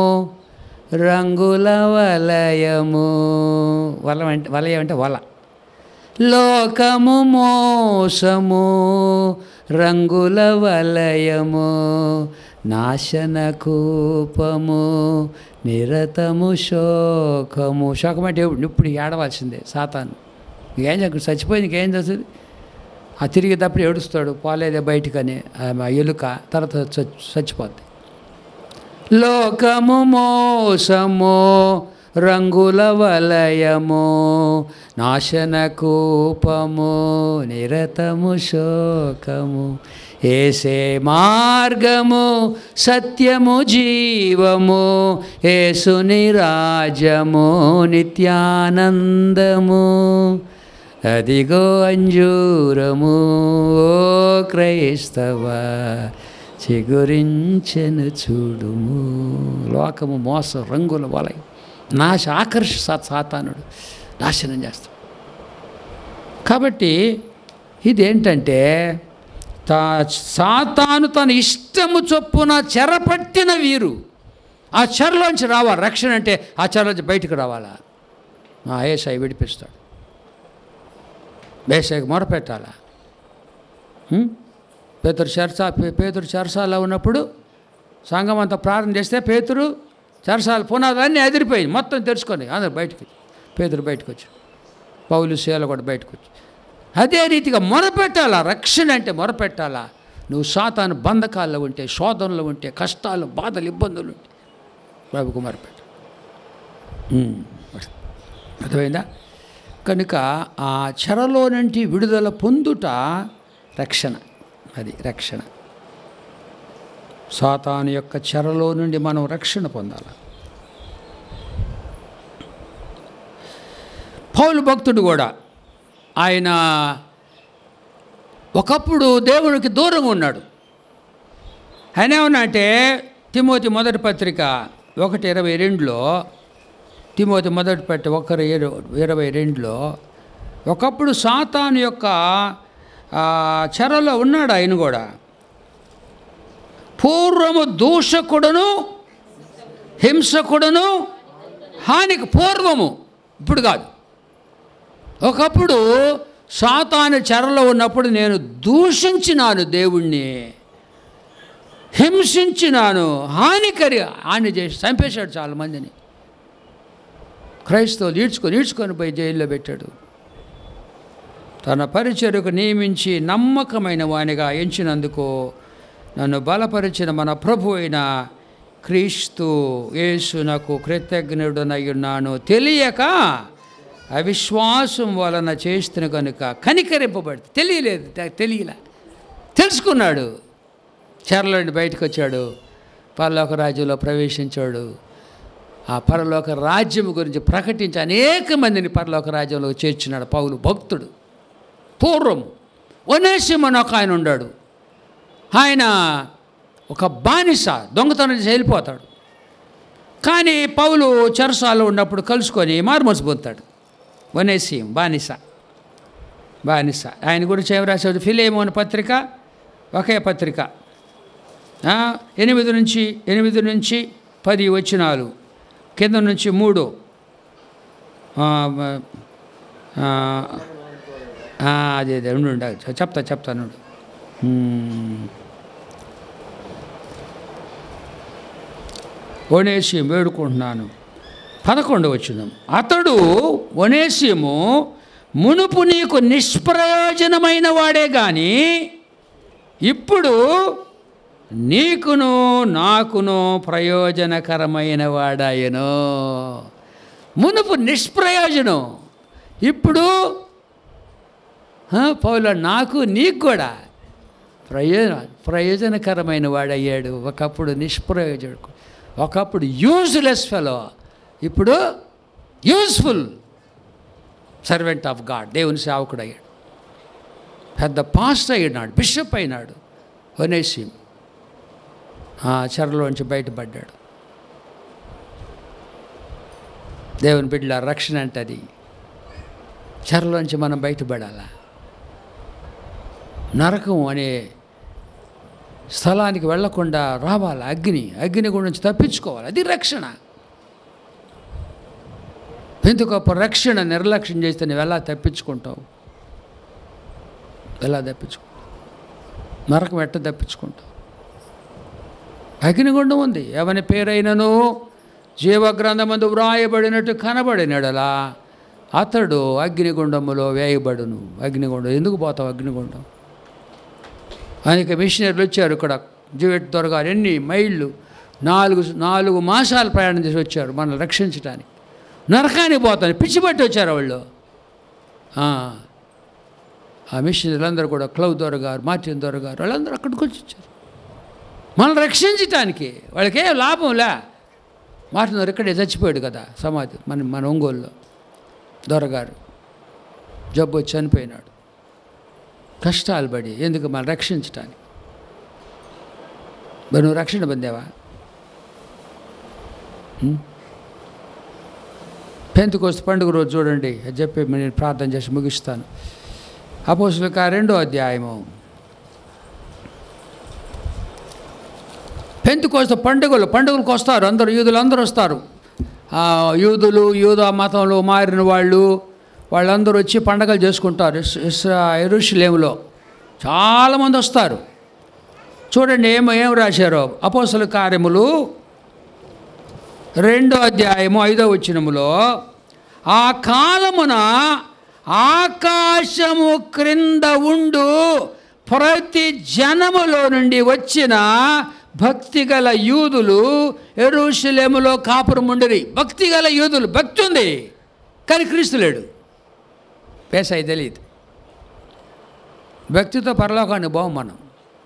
రంగుల వలయము వల అంటే వలయం అంటే వల లోకము మోసము రంగుల వలయము నాశన కూపము నిరతము శోకము శోకం అంటే ఎప్పుడు- ఇప్పుడు ఏడవలసిందే సాతాను ఏం చేయకు చచ్చిపోయింది ఇంకేం చేస్తుంది ఆ తిరిగేటప్పుడు ఏడుస్తాడు పోలేదే బయటికని ఆ ఎలుక తర్వాత చచ్చి చచ్చిపోద్ది లోకము మోసము రంగుల వలయము నాశన కూపము నిరతము శోకము ఏసే మార్గము సత్యము జీవము ఏసుని రాజ్యము నిత్యానందము అదిగో అంజూరము ఓ క్రైస్తవ చిగురించెను చూడుము లోకము మోసం రంగుల వలయం నాశ ఆకర్ష సా- సాతానుడు నాశనం చేస్తాడు కాబట్టి ఇదేంటంటే తా సాతాను తన ఇష్టము చొప్పున చెరపట్టిన వీరు ఆ చెరలోంచి రావాలి రక్షణ అంటే ఆ చెరలోంచి బయటకు రావాలా ఆ ఏసాయి విడిపిస్తాడు వేసాయికి మొరపెట్టాలా హ్మ్? పేతురు చెరసా పే- పేతురు చెరసాల్లో ఉన్నప్పుడు సంఘం అంతా ప్రార్థన చేస్తే పేతురు చెరసాల పునాదాన్ని ఎదిరిపోయింది మొత్తం తెరుచుకొని అందరు బయటికి పేతురు బయటకు వచ్చి పౌలు శీల కూడా బయటకు వచ్చి అదే రీతిగా మొరపెట్టాలా రక్షణ అంటే మొరపెట్టాలా నువ్వు సాతాను బంధకాల్లో ఉంటే శోధనలో ఉంటే కష్టాలు బాధలు ఇబ్బందులు ఉంటే ప్రభుకు మొరపెట్టు ఉమ్. అర్థమైందా కనుక ఆ చెరలో నుండి విడుదల పొందుట రక్షణ అది రక్షణ సాతాను యొక్క చెరలో నుండి మనం రక్షణ పొందాలి పౌలు భక్తుడు కూడా ఆయన ఒకప్పుడు దేవునికి దూరంగా ఉన్నాడు ఆయన ఏమన్నా అంటే తిమోతి మొదటి పత్రిక ఒకటి ఇరవై రెండులో తిమోతి మొదటి పత్రిక ఒకరు ఇరు- ఇరవై రెండులో ఒకప్పుడు సాతాను యొక్క ఆ, చెరలో ఉన్నాడు ఆయన కూడా పూర్వము దూషకుడును హింసకుడును హానికి పూర్వము ఇప్పుడు కాదు ఒకప్పుడు సాతాను చెరలో ఉన్నప్పుడు నేను దూషించినాను దేవుణ్ణి హింసించినాను హానికరి హాని చేసి చంపేశాడు చాలా మందిని క్రైస్తవులు ఈడ్చుకొని ఈడ్చుకొని పోయి జైల్లో పెట్టాడు తన పరిచర్యకు నియమించి నమ్మకమైన వానిగా ఎంచినందుకు నన్ను బలపరిచిన మన ప్రభు అయిన క్రీస్తు యేసు నాకు కృతజ్ఞుడనై ఉన్నాను తెలియక అవిశ్వాసం వలన చేస్తున్న కనుక కనికరింపబడి తెలియలేదు తె- తెలియలే తెలుసుకున్నాడు చెరలోండి బయటకు వచ్చాడు పరలోక రాజ్యంలో ప్రవేశించాడు ఆ పరలోక రాజ్యం గురించి ప్రకటించి అనేక మందిని పరలోక రాజ్యంలో చేర్చినాడు పౌలు భక్తుడు పూర్వం ఒనేసిమని ఒక ఆయన ఉన్నాడు ఆయన ఒక బానిస దొంగతనం చేసి వెళ్ళిపోతాడు కానీ పౌలు చెరసాలో ఉన్నప్పుడు కలుసుకొని మార్మోసి పొందుతాడు వనేసియం బానిస బానిస ఆయన గురించి ఏం రాశాడు ఫిలేమోని పత్రిక ఒకే పత్రిక ఆ, ఎనిమిది నుంచి ఎనిమిది నుంచి పది వచ్చినాలు కింద నుంచి మూడు ఆ, ఆ, ఆ, అదే అదే ఉండు ఉండు. చెప్తా చెప్తాను ఉండు. మ్మ్. ఒనేసియం వేడుకుంటున్నాను పదకొండు వచ్చిందాం అతడు ఒనేసియము మునుపు నీకు నిష్ప్రయోజనమైన వాడే కానీ ఇప్పుడు నీకును నాకును ప్రయోజనకరమైన వాడాయను మునుపు నిష్ప్రయోజనం ఇప్పుడు ఆ, పౌల నాకు నీకు కూడా ప్రయోజన ప్రయోజనకరమైన వాడయ్యాడు ఒకప్పుడు నిష్ప్రయోజకుడు ఒకప్పుడు యూజ్లెస్ ఫెలో ఇప్పుడు యూస్ఫుల్ సర్వెంట్ ఆఫ్ గాడ్ దేవుని సేవకుడు అయ్యాడు పెద్ద పాస్టర్ అయినాడు బిషప్ అయినాడు ఒనేసిం ఆ చెరలోంచి బయటపడ్డాడు దేవుని బిడ్డల రక్షణ అంటే అది చెరలోంచి మనం బయటపడాలా నరకం అనే స్థలానికి వెళ్లకుండా రావాలి అగ్ని అగ్ని గురించి తప్పించుకోవాలి అది రక్షణ ఇంత గొప్ప రక్షణ నిర్లక్ష్యం చేస్తే నువ్వు ఎలా తప్పించుకుంటావు ఎలా తప్పించుకుంటావు నరకం ఎట్ట తప్పించుకుంటావు అగ్నిగుండం ఉంది ఎవని పేరైనను జీవగ్రంథమందు వ్రాయబడినట్టు కనబడినడలా అతడు అగ్నిగుండములో వేయబడును అగ్నిగుండం ఎందుకు పోతావు అగ్నిగుండం అనేక మిషనరీలు వచ్చారు ఇక్కడ జీవెట్ దొరగారు ఎన్ని మైళ్ళు నాలుగు నాలుగు మాసాలు ప్రయాణం చేసి వచ్చారు మనల్ని రక్షించడానికి నరకానికి పోతాను పిచ్చి పట్టి వచ్చారు వాళ్ళు ఆ. ఆ మిషనరీలు అందరూ కూడా క్లవ్ దొరగారు మార్టిన్ దొరగారు వాళ్ళందరూ అక్కడికి వచ్చి వచ్చారు మనల్ని రక్షించటానికి వాళ్ళకి ఏం లాభంలే మార్టిన్ దొర ఇక్కడే చచ్చిపోయాడు కదా సమాధి మన మన ఒంగోలులో దొరగారు జబ్బు వచ్చి చనిపోయినాడు కష్టాలు పడి ఎందుకు మనం రక్షించటానికి మరి నువ్వు రక్షణ పొందావా పెంతుకోస్తు పండుగ రోజు చూడండి అది చెప్పి నేను ప్రార్థన చేసి ముగిస్తాను అపోసులక రెండో అధ్యాయము పెంతుకోస్తు పండుగలు పండుగలకు వస్తారు అందరూ యూదులు అందరూ వస్తారు ఆ, యూదులు యూదా మతంలో మారిన వాళ్ళు వాళ్ళందరూ వచ్చి పండగలు చేసుకుంటారు ఇస్- ఇస్రా ఎరుషులేములో చాలామంది వస్తారు చూడండి ఏమో ఏం రాశారో అపోసల కార్యములు రెండో అధ్యాయము ఐదో వచ్చినములో ఆ కాలమున ఆకాశము క్రింద ఉండు ప్రతి జనములో నుండి వచ్చిన భక్తిగల యూదులు ఎరుషలేములో కాపురముండిరి భక్తిగల యూదులు భక్తి ఉంది కానీ క్రీస్తు లేడు పేసాయి తెలియదు భక్తితో పరలోకాన్ని పోం మనం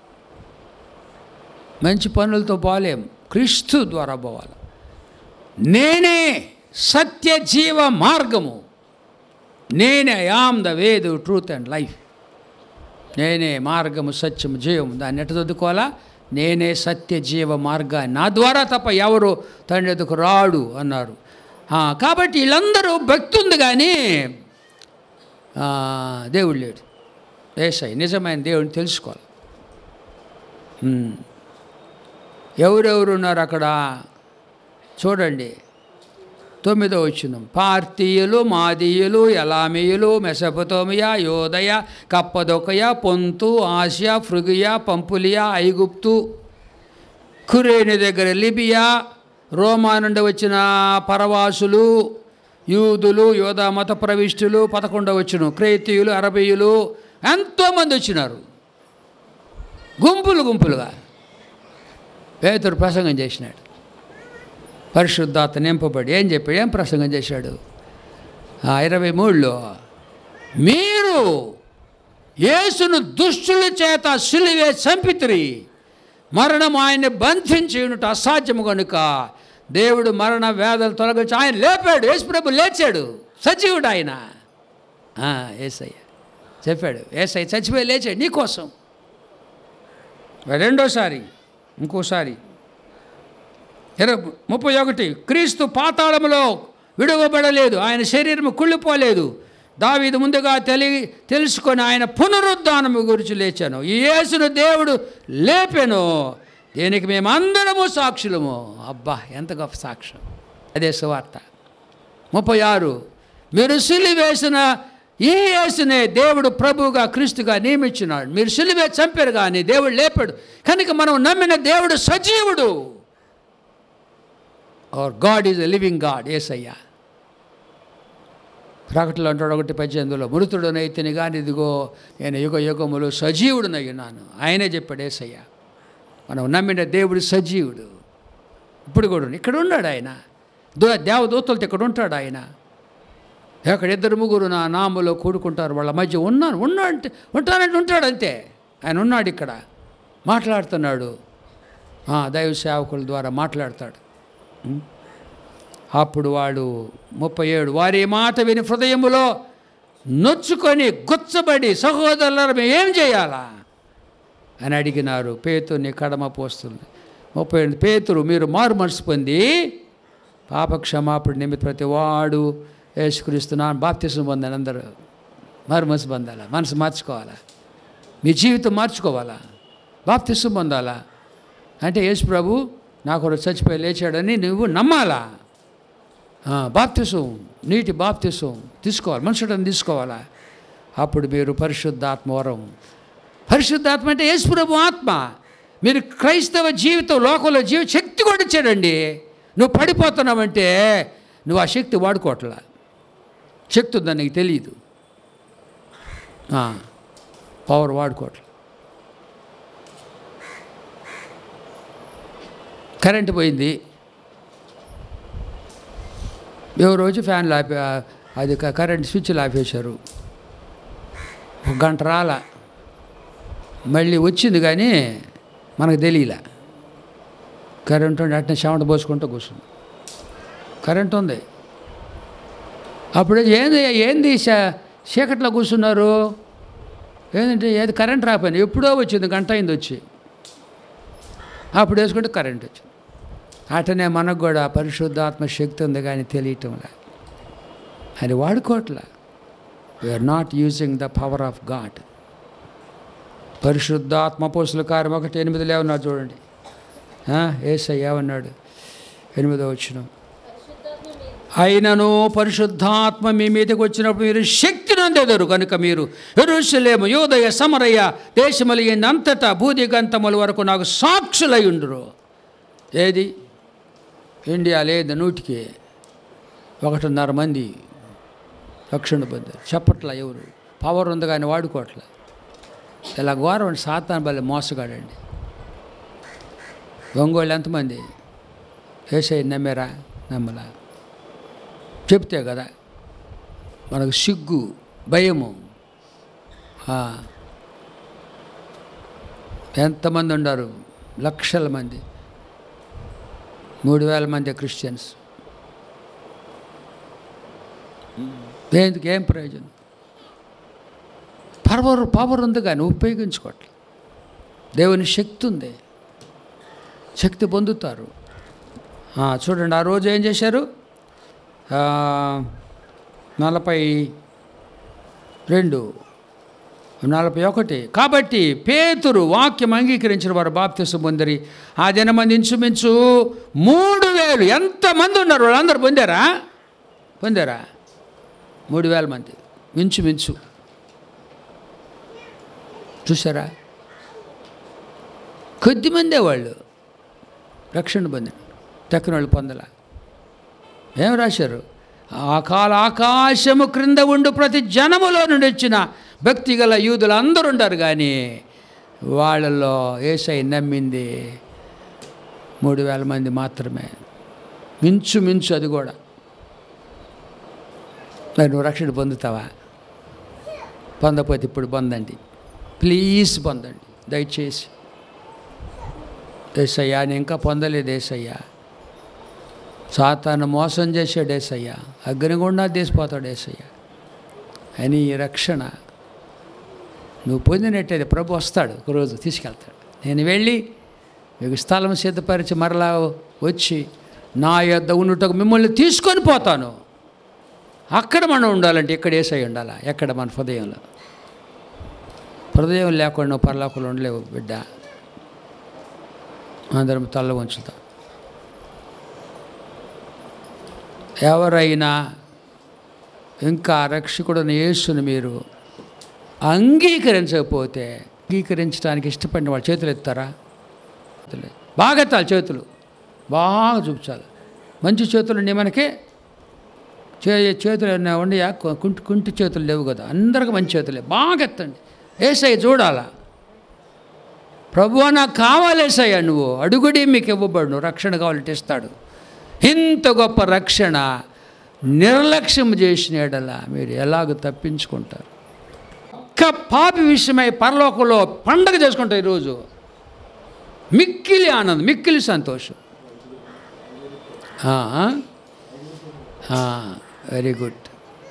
మంచి పనులతో పోలేం క్రీస్తు ద్వారా పోవాలి నేనే సత్య జీవ మార్గము నేనే am the way the truth and life నేనే మార్గము సత్యము జీవము దాన్ని ఎట్ట చదువుకోవాలా నేనే సత్య జీవ మార్గాన్ని నా ద్వారా తప్ప ఎవరు తండ్రి ఎదుకు రాడు అన్నారు ఆ, కాబట్టి వీళ్ళందరూ భక్తి ఉంది కానీ ఆ, దేవుడు లేడు ఏసై నిజమైన దేవుడిని తెలుసుకోవాలి ఉమ్. ఎవరెవరు ఉన్నారు అక్కడ చూడండి తొమ్మిదో వచ్చిన పార్తీయులు మాదీయులు ఎలామీయులు మెసపతోమియా యోదయ కప్పదొకయ పొంతు ఆసియా ఫ్రుగియా పంపులియా ఐగుప్తు కురేని దగ్గర లిబియా రోమా నుండి వచ్చిన పరవాసులు యూదులు యోధా మత ప్రవిష్టులు పదకొండవ వచ్చును క్రేతీయులు అరబీయులు ఎంతోమంది వచ్చినారు గుంపులు గుంపులుగా పేతురు ప్రసంగం చేసినాడు పరిశుద్ధాత్మ నింపబడి ఏం చెప్పాడు ఏం ప్రసంగం చేశాడు ఆ, ఇరవై మూడులో మీరు యేసును దుష్టుల చేత సిలువే చంపితిరి మరణం ఆయన్ని బంధించి ఉండుట అసాధ్యము కనుక దేవుడు మరణ వేదలు తొలగించి ఆయన లేపాడు యేసుప్రభు లేచాడు సజీవుడు ఆయన ఆ, ఏసయ్య చెప్పాడు ఏసయ్య చచ్చిపోయి లేచాడు నీకోసం రెండోసారి ఇంకోసారి ఇరవై ముప్పై ఒకటి క్రీస్తు పాతాళములో విడువబడలేదు ఆయన శరీరము కుళ్ళిపోలేదు దావీదు ముందుగా తెలి తెలుసుకొని ఆయన పునరుద్ధానము గురించి లేచాను ఈ యేసును దేవుడు లేపెను దీనికి మేమందరము సాక్షులము అబ్బా ఎంత గొప్ప సాక్ష్యం అదే సువార్త ముప్పై ఆరు మీరు సిలివేసిన ఈ యేసునే దేవుడు ప్రభువుగా క్రీస్తుగా నియమించినాడు మీరు సిలువే చంపారు కానీ దేవుడు లేపాడు కనుక మనం నమ్మిన దేవుడు సజీవుడు our God is a living God Yesayya ప్రకటనలు అంటాడు ఒకటి పద్దెనిమిదిలో మృతుడునైతిని కానీ ఇదిగో నేను యుగ యుగములు సజీవుడునై ఉన్నాను ఆయనే చెప్పాడు ఏసయ్య మనం నమ్మిన దేవుడు సజీవుడు ఇప్పుడు కూడా ఉన్నాడు. ఇక్కడ ఉన్నాడు ఆయన దో దేవదూతలతో ఇక్కడ ఉంటాడు ఆయన అక్కడ ఇద్దరు ముగ్గురు నా నామలో కూడుకుంటారు వాళ్ళ మధ్య ఉన్నాను ఉన్నాడంటే ఉంటానంటే ఉంటాడు అంతే ఆయన ఉన్నాడు ఇక్కడ మాట్లాడుతున్నాడు ఆ, దైవ సేవకుల ద్వారా మాట్లాడతాడు ఉం? అప్పుడు వాడు ముప్పై ఏడు వారి మాట విని హృదయములో నొచ్చుకొని గుచ్చబడి సహోదరులను మేము ఏం చేయాలా అని అడిగినారు పేతుని కడమ పోస్తుంది ముప్పై ఏడు పేతురు మీరు మారు మనసు పొంది పాప క్షమాపణ నిమిత్త ప్రతి వాడు యేసుక్రీస్తున్నాను బాప్తిసం పొందని అందరూ మారు మనసు పొందాలా మనసు మార్చుకోవాలా మీ జీవితం మార్చుకోవాలా బాప్తిసం పొందాలా అంటే యేసు ప్రభు నాకు ఒకడు చచ్చిపోయి లేచాడని నువ్వు నమ్మాలా ఆ, బాప్తిసం నీటి బాప్తిసం తీసుకోవాలి మనుషులను తీసుకోవాలా అప్పుడు మీరు పరిశుద్ధాత్మ వరం పరిశుద్ధాత్మ అంటే యేసుప్రభు ఆత్మ మీరు క్రైస్తవ జీవితం లోకంలో జీవ శక్తి కూడా ఇచ్చాడండి నువ్వు పడిపోతున్నావంటే నువ్వు ఆ శక్తి వాడుకోవట్లా శక్తి ఉందని నీకు తెలియదు ఆ, పవర్ వాడుకోవట్లా కరెంటు పోయింది ఏ రోజు ఫ్యాన్లు ఆపి అది క- కరెంట్ స్విచ్లు ఆపేశారు ఒక గంట రాల మళ్ళీ వచ్చింది కానీ మనకు తెలియలే కరెంట్ ఉండి అట్నే చెమట పోసుకుంటూ కూర్చుంది కరెంట్ ఉంది అప్పుడు ఏంది ఏంది చ- చీకట్లో కూర్చున్నారు ఏంటంటే ఏది కరెంట్ రాకపోయింది ఎప్పుడో వచ్చింది గంట అయింది వచ్చి అప్పుడు వేసుకుంటే కరెంట్ వచ్చింది అటనే మనకు కూడా పరిశుద్ధాత్మ శక్తి ఉంది కానీ తెలియటంలే అది వాడుకోవట్లే we are not using the power of God పరిశుద్ధాత్మ పోసుల కార్యం ఒకటి ఎనిమిదిలో ఏమన్నారు చూడండి ఏసయ్య ఏమన్నాడు ఎనిమిదో వచ్చిన అయినను పరిశుద్ధాత్మ మీ మీదకి వచ్చినప్పుడు మీరు శక్తి నొందెదరు కనుక మీరు ఎరుసలేము యోదయ సమరయ్య దేశమలిగింది అంతటా భూదిగంతముల వరకు నాకు సాక్షులై ఉండురు ఏది ఇండియా లేదు నూటికి ఒకటిన్నర మంది రక్షణ పొందారు చెప్పట్లా ఎవరు పవర్ ఉంది కానీ వాడుకోవట్లే ఇలా ఘోరం సాతాన్ బలి మోసగాడండి ఒంగోళ్ళు ఎంతమంది ఏసై నమ్మారా నమ్మలా చెప్తే కదా మనకు సిగ్గు భయము ఆ. ఎంతమంది ఉన్నారు లక్షల మంది మూడు వేల మంది క్రిస్టియన్స్ దేనికి ఏం ప్రయోజనం పవర్ పవర్ ఉంది కానీ ఉపయోగించుకోవట్లేదు దేవుని శక్తి ఉంది శక్తి పొందుతారు ఆ, చూడండి ఆ రోజు ఏం చేశారు ఆ, నలభై రెండు నలభై ఒకటి కాబట్టి పేతురు వాక్యం అంగీకరించిన వారు బాప్తిసం పొందిరి ఆ దినమంది ఇంచుమించు మూడు వేలు ఎంతమంది ఉన్నారు వాళ్ళందరూ పొందారా పొందారా మూడు వేల మంది ఇంచుమించు చూసారా కొద్దిమందే వాళ్ళు రక్షణ పొందిన తక్కిన వాళ్ళు పొందల ఏం రాశారు ఆ కాల ఆకాశము క్రింద ఉండు ప్రతి జనములో నుండి వచ్చిన భక్తి గల యూదులు అందరూ ఉంటారు కానీ వాళ్ళలో ఏసై నమ్మింది మూడు వేల మంది మాత్రమే మించు మించు అది కూడా మరి నువ్వు రక్షణ పొందుతావా పొందకపోతే ఇప్పుడు పొందండి ప్లీజ్ పొందండి దయచేసి ఏసయ్యా నేను ఇంకా పొందలేదు ఏసయ్యా సాతాను మోసం చేశాడు ఏసయ్యా అగ్నిగుండా తీసిపోతాడు ఏసయ్యా అని ఈ రక్షణ నువ్వు పొందినట్టయితే ప్రభు వస్తాడు ఒకరోజు తీసుకెళ్తాడు నేను వెళ్ళి మీకు స్థలం సిద్ధపరిచి మరలా వచ్చి నా యొద్ద ఉన్నట్టుకు మిమ్మల్ని తీసుకొని పోతాను అక్కడ మనం ఉండాలంటే ఇక్కడ ఏసై ఉండాలా ఎక్కడ మన హృదయంలో హృదయం లేకుండా నువ్వు పరలోకంలో ఉండలేవు బిడ్డ అందరం తల్ల ఉంచుతాం ఎవరైనా ఇంకా రక్షకుడని యేసుని మీరు అంగీకరించకపోతే అంగీకరించడానికి ఇష్టపడిన వాళ్ళు చేతులు ఎత్తారా ఎత్తలేదు. బాగా ఎత్తాలి చేతులు బాగా చూపించాలి మంచి చేతులు ఉన్నాయి మనకి చే చేతులు ఏమైనా ఉండయా కు- కుంటి కుంటి చేతులు లేవు కదా అందరికి మంచి చేతులే బాగా ఎత్తండి ఏసై చూడాలా ప్రభు నాకు కావాలేసయ్యా నువ్వు అడుగుడి మీకు ఇవ్వబడును రక్షణ కావాలంటే ఇస్తాడు ఇంత గొప్ప రక్షణ నిర్లక్ష్యం చేసిన ఎడల మీరు ఎలాగ తప్పించుకుంటారు ఒక్క పాపి విషయమై పరలోకంలో పండగ చేసుకుంటారు ఈరోజు మిక్కిలి ఆనందం మిక్కిలి సంతోషం వెరీ గుడ్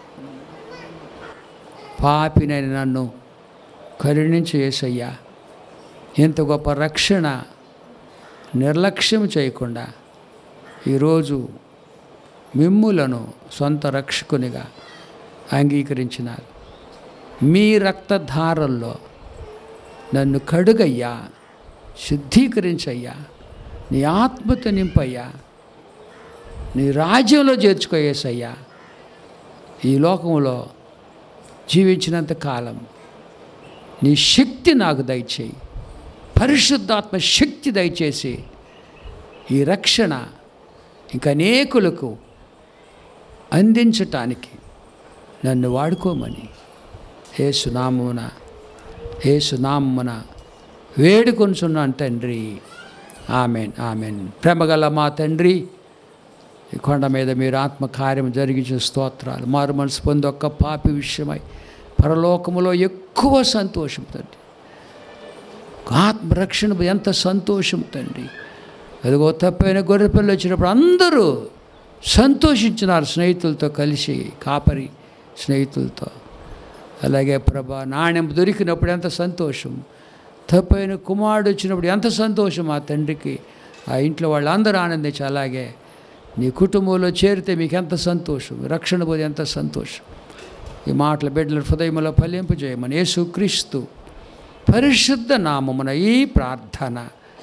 పాపినని నన్ను కరుణించి వేసయ్యా ఇంత గొప్ప రక్షణ నిర్లక్ష్యం చేయకుండా ఈరోజు మిమ్ములను సొంత రక్షకునిగా అంగీకరించినారు మీ రక్తధారల్లో నన్ను కడుగయ్యా శుద్ధీకరించయ్యా నీ ఆత్మతో నింపయ్యా నీ రాజ్యంలో చేర్చుకోయేసయ్యా ఈ లోకంలో జీవించినంత కాలం నీ శక్తి నాకు దయచేయి పరిశుద్ధాత్మ శక్తి దయచేసి ఈ రక్షణ ఇంకా అనేకులకు అందించటానికి నన్ను వాడుకోమని ఏసునామమున ఏసునామమున వేడుకొనుచున్నాను తండ్రి ఆమెన్ ఆమెన్ ప్రేమగల మా తండ్రి ఈ కొండ మీద మీరు ఆత్మకార్యం జరిగించిన స్తోత్రాలు మారు మనసు పొంది ఒక్క పాపి విషయమై పరలోకములో ఎక్కువ సంతోషం తండ్రి ఆత్మరక్షణ ఎంత సంతోషం తండ్రి అదిగో తప్పైన గొర్రెపిల్లలు వచ్చినప్పుడు అందరూ సంతోషించినారు స్నేహితులతో కలిసి కాపరి స్నేహితులతో అలాగే ప్రభా నాణ్యం దొరికినప్పుడు ఎంత సంతోషం తప్పైన కుమారుడు వచ్చినప్పుడు ఎంత సంతోషం ఆ తండ్రికి ఆ ఇంట్లో వాళ్ళందరూ ఆనందించి అలాగే నీ కుటుంబంలో చేరితే మీకు ఎంత సంతోషం రక్షణ పోతే ఎంత సంతోషం ఈ మాటల బిడ్డల హృదయంలో ఫలింపు చేయమని యేసుక్రీస్తు పరిశుద్ధ నామమున ఈ ప్రార్థన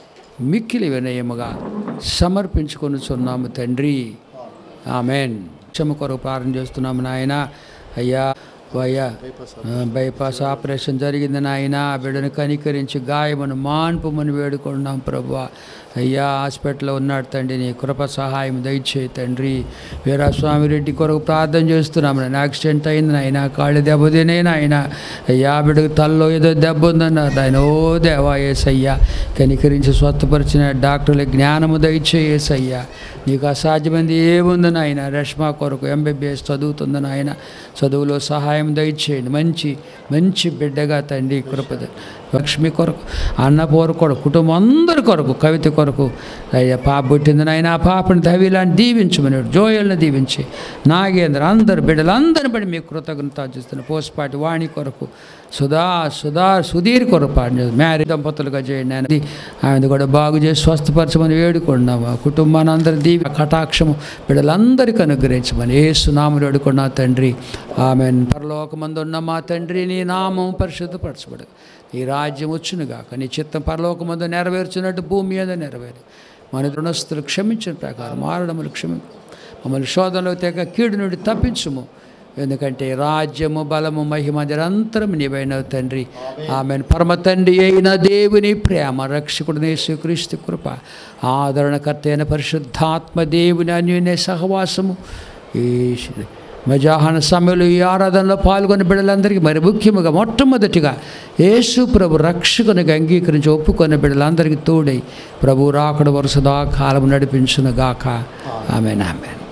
మిక్కిలి వినయముగా సమర్పించుకొనుచున్నాము తండ్రి ఆమెన్ క్షమ కొరకు ప్రార్థన చేస్తున్నాము నాయన అయ్యా అయ్యా ఆ, బైపాస్ ఆపరేషన్ జరిగింది నాయన ఆ బిడ్డను కనికరించి గాయమును మాన్పుమని వేడుకున్నాం ప్రభు అయ్యా హాస్పిటల్లో ఉన్నాడు తండ్రి నీ కృప సహాయం దయచేయి తండ్రి వీరాస్వామి రెడ్డి కొరకు ప్రార్థన చేస్తున్నాం నేను యాక్సిడెంట్ అయింది నాయన కాళ్ళు దెబ్బతినే నాయన అయ్యా బిడ్డకు తల్లో ఏదో దెబ్బ ఉందన్నారు ఆయన ఓ దేవా ఏసయ్యా కనికరించి స్వస్థపరిచిన డాక్టర్ల జ్ఞానము దయచేసయ్యా నీకు అసాధ్యమైంది ఏముంది నాయన రష్మా కొరకు ఎంబీబీఎస్ చదువుతుంది నాయన చదువులో సహాయం దయచేయండి మంచి మంచి బిడ్డగా తండ్రి కృపద లక్ష్మి కొరకు అన్నపూర కొరకు కుటుంబం అందరి కొరకు కవిత కొరకు అయ్యా పాప పుట్టింది నాయన ఆ పాపని దవిలాంటి దీవించమని జోయల్ని దీవించి నాగేంద్ర అందరు బిడ్డలందరిని బట్టి మీ కృతజ్ఞత చూస్తున్న పోస్పాటి వాణి కొరకు సుధా సుధా సుధీర్ కొరకు పాడిన మ్యారీ దంపతులుగా చేయండి ఆయన ఆయన కూడా బాగు చేసి స్వస్థపరచమని వేడుకున్నాము ఆ కుటుంబాన్ని అందరి దీవి కటాక్షము బిడ్డలందరికీ అనుగ్రహించమని ఏ సునాములు వేడుకున్నా తండ్రి ఆమె పరలోకమందు ఉన్న మా తండ్రి నీ నామం పరిశుద్ధపరచబడు నీ రాజ్యం వచ్చునుగాక నీ చిత్తం పరలోకమందు నెరవేర్చినట్టు భూమి మీద నెరవేరు మన రుణస్తులు క్షమించిన ప్రకారం మారడములు క్షమి మమ్మల్ని శోధనలో తెగ కీడు నుండి తప్పించుము ఎందుకంటే రాజ్యము బలము మహిమ నిరంతరం నీవైన తండ్రి ఆమెను పరమ తండ్రి అయిన దేవుని ప్రేమ రక్షకుడు యేసుక్రీస్తు కృప ఆదరణకర్త అయిన పరిశుద్ధాత్మ దేవుని అన్యోన్య సహవాసము ఈ మజాహన సమయంలో ఈ ఆరాధనలో పాల్గొన్న బిడ్డలందరికీ మరి ముఖ్యముగా మొట్టమొదటిగా యేసు ప్రభు రక్షకునిగా అంగీకరించి ఒప్పుకున్న బిడ్డలందరికీ తోడై ప్రభు రాకడ వరుసదా కాలం నడిపించును గాక ఆమెన్ ఆమెన్